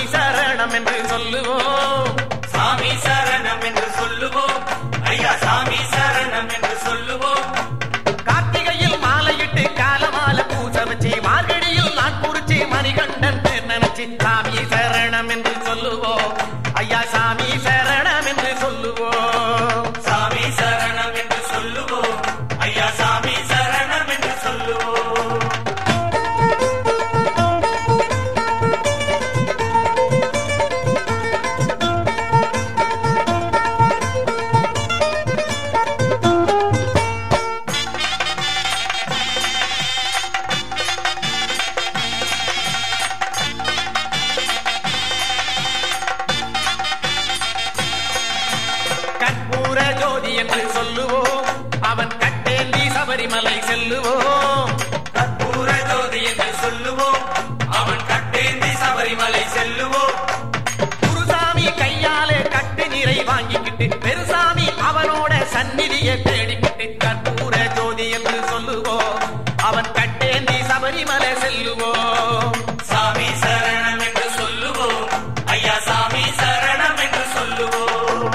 சரணம் என்று சொல்லுவோம் சாமி சரணம் என்று சொல்லுவோம் ஐயா சாமி சரணம் என்று சொல்லுவோம் கார்த்திகையில் மாலையிட்டு காலமால பூச வச்சு மார்கழியில் நான் குறிச்சி மணிகண்டன் பேர் நினைச்சு சாமி சரணம் என்று சொல்லுவோம் ஐயா சாமி சரணம் என்று சொல்லுவோம் சாமி சரணம் என்று சொல்லுவோம் ஐயா சாமி சரணம் என்று சொல்லுவோம் கற்பூர ஜோதி என்று சொல்லுவோம் அவன் கட்டேந்தி சபரிமலை செல்லுவோம் கற்பூர ஜோதி என்று சொல்லுவோம் அவன் கட்டேந்தி சபரிமலை செல்லுவோம் குருசாமி கையாலே கட்டு நீரை வாங்கிக்கிட்டு பெருசாமி அவனோட சந்நிதியை தேடிக்கிட்டு கற்பூர ஜோதி என்று சொல்லுவோம் அவன் கட்டேந்தி சபரிமலை செல்லுவோம் சாமி சரணம் என்று சொல்லுவோம் ஐயா சாமி சரணம் என்று சொல்லுவோம்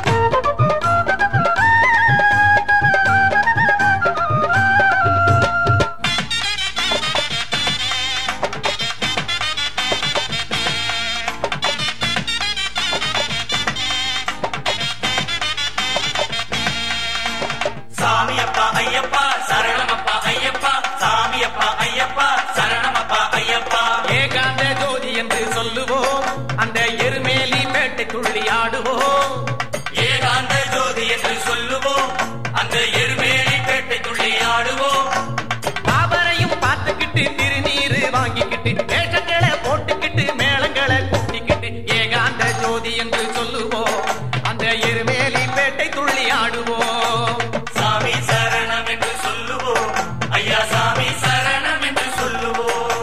சாமி அப்பா ஐயப்பா சரணமப்பா ஐயப்பா சாமி அப்பா ஐயப்பா சரணமப்பா ஐயப்பா ஏகாந்த ஜோதி என்று சொல்லுவோம் அந்த எருமேலி பேட்டை துள்ளி ஆடுவோம் ஏகாந்த ஜோதி என்று சொல்லுவோம் அந்த எருமேலி பேட்டை துள்ளி ஆடுவோம் பாபரையும் பார்த்துக்கிட்டு திருநீரு வாங்கிக்கிட்டு வேஷங்களை போட்டுக்கிட்டு மேளங்களை கூட்டிக்கிட்டு ஏகாந்த ஜோதி என்று சொல்லுவோம் அந்த எருமேலி பேட்டை துள்ளி ஆடுவோம் சாமி சரணம் என்று சொல்லுவோம் ஐயா சாமி சரணம் என்று சொல்லுவோம்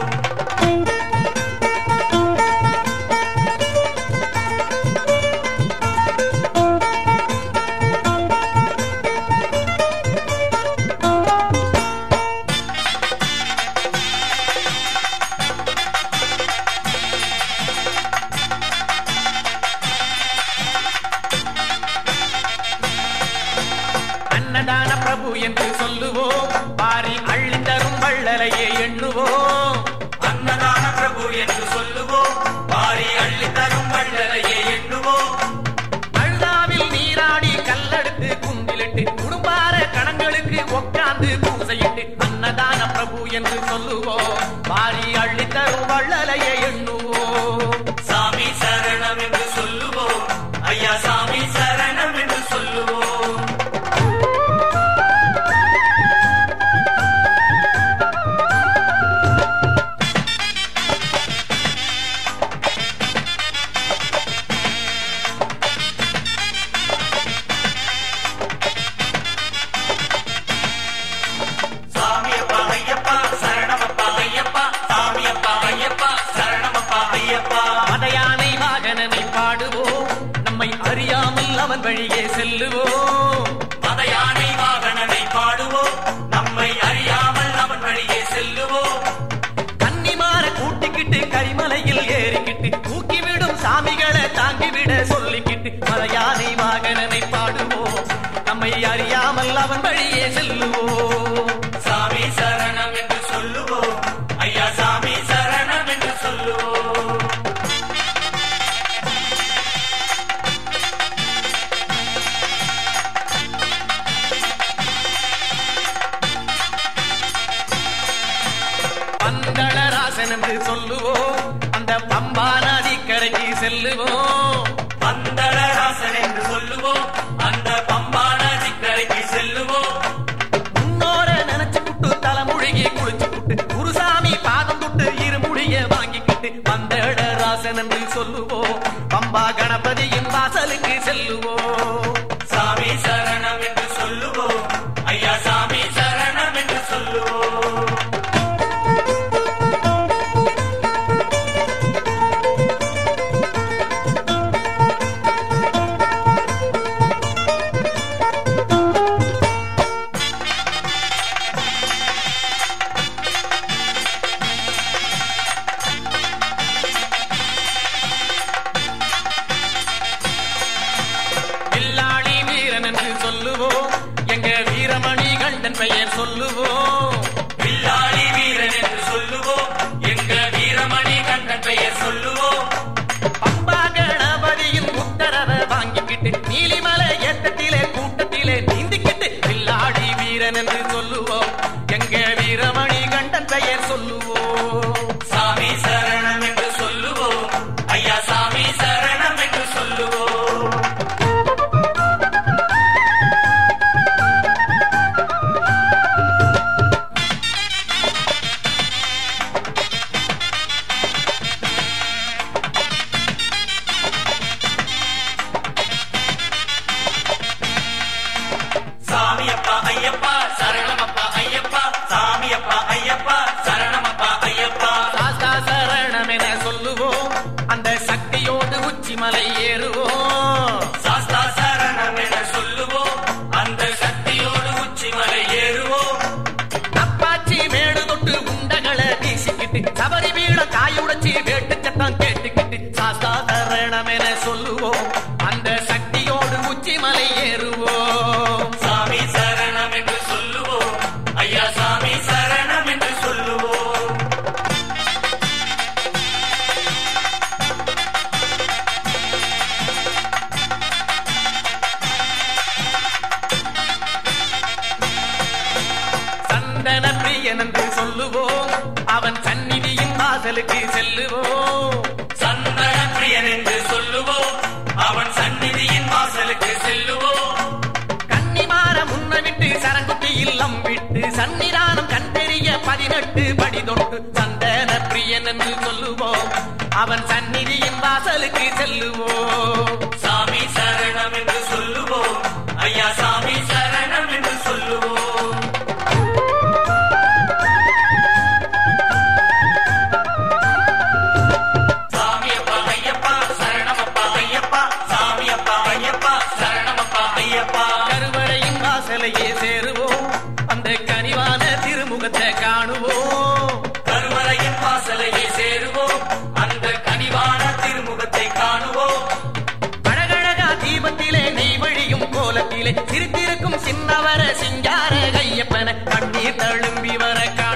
அன்னதான பிரபு என்று சொல்லுவோம் பாரி அள்ளி தரும் வள்ளலையே எண்ணுவோம் அன்னதான பிரபு என்று சொல்லுவோம் பாரி அள்ளி தரும் வள்ளலையே எண்ணுவோம் அழுதாவில் நீராடி கல்லெடுத்து குந்திலிட்டு குடும்பார கணங்களுக்கு உட்கார்ந்து பூசையிட்டு அன்னதான பிரபு என்று சொல்லுவோம் பாரி அள்ளி தரும் வள்ளலையை எண்ணுவோம் சாமி சரணம் என்று சொல்லுவோம் ஐயா சாமி சரணம் என்று சொல்லுவோம் சாமி அப்பா ஐயப்பா சரணமப்பா ஐயப்பா சாமி அப்பா ஐயப்பா சரணமப்பா ஐயப்பா மதையானை வாகனனை பாடுவோம் நம்மை அறியாமல் அவன் வழியே செல்லுவோம் மத யானை வாகனனை பாடுவோம் நம்மை அறியாமல் அவன் வழியே செல்லுவோம் கன்னிமார கூட்டிக்கிட்டு கரிமலையில் ஏறிக்கிட்டு தூக்கிவிடும் சாமிகளை தாங்கிவிட சொல்லிக்கிட்டு மலையானை வாகனனை பாடுவோம் நம்மை அறியாமல் அவன் வழியே செல்லுவோம் சாமி சரணம் என்று சொல்லுவோம் ஐயா சாமி சரணம் என்று சொல்லுவோம் பந்தளராசன் என்று சொல்லுவோம் அந்த பம்பா நதிக்கரைக்கு செல்லுவோம் பந்தளராசன் என்று சொல்லுவோம் அந்த பம்பா நதிக்கரைக்கு செல்லுவோம் முன்னோர நினைச்சு புட்டு தலைமுழுகி குளிச்சு புட்டு குருசாமி பாதம் தொட்டு இருமுடிய வாங்கிக்கிட்டு பந்தளராசன் என்று சொல்லுவோம் பம்பா கணபதியின் வாசலுக்கு செல்லுவோம் சாமி சரணம் என்று சொல்லுவோம் ஐயா சாமி சரணம் என்று சொல்லுவோம் சொல்லுவோம் சாமி சரணம் என்று சொல்லுவோம் ஐயா சாமி சரணம் என்று சொல்லுவோம் சாமி அப்பா ஐயப்பா சரணம் அப்பா ஐயப்பா சாமி அப்பா ஐயப்பா சரணம் அப்பா ஐயப்பா சாஸ்தா சரணம் என சொல்லுவோம் அந்த சக்தியோடு உச்சிமலை ஏறுவோம் சாஸ்தா சரணம் என சொல்லுவோம் அந்த சக்தியோடு உச்சிமலை ஏறுவோம் அப்பாச்சி மேடு தொட்டு உண்டகளை வீசிக்கிட்டு சபரி வீட காயுடைச்சி வேட்டு சத்தம் கேட்டுக்கிட்டு சாஸ்தா சரணம் என சொல்லுவோம் அந்த சக்தியோடு உச்சிமலை ஏறுவோம் சாமி சரணம் என்று சொல்லுவோம் ஐயா சாமி சரணம் என்று சொல்லுவோம் சந்தன பிரியன் என்று சொல்லுவோம் அவன் சந்நிதியின் வாசலுக்கு செல்லுவோம் சந்தன பிரியன் என்று சொல்லுவோம் அவன் சந்நிதியின் வாசலுக்கு செல்லுவோம் கன்னிமார முன்னமிட்டு சரங்குட்டி இல்லம் விட்டு சன்னிதானம் கண்டெறிய பதினெட்டு படி தொட்டு சந்தன பிரியன் என்று சொல்லுவோம் அவன் சந்நிதியின் வாசலுக்கு செல்லுவோம் சாமி சரணம் என்று சொல்லுவோம் ஐயா சாமி சரணம் என்று சொல்லுவோம் சாமி அப்பா ஐயப்பா சரணம் அப்பா ஐயப்பா சாமி அப்பா ஐயப்பா சரணம் அப்பா ஐயப்பா கருவறையின் வாசலையே சேருவோம் அந்த கனிவான திருமுகத்தை காணுவோம் கருவறையின் வாசலையே சேருவோம் அந்த கனிவான திருமுகத்தை காணுவோம் அழகழகா தீபத்திலே நெய் வழியும் கோலத்திலே சிரித்திருக்கும் சின்னவர சிங்கார கையப்பன கண்ணீர் தழும்பி வர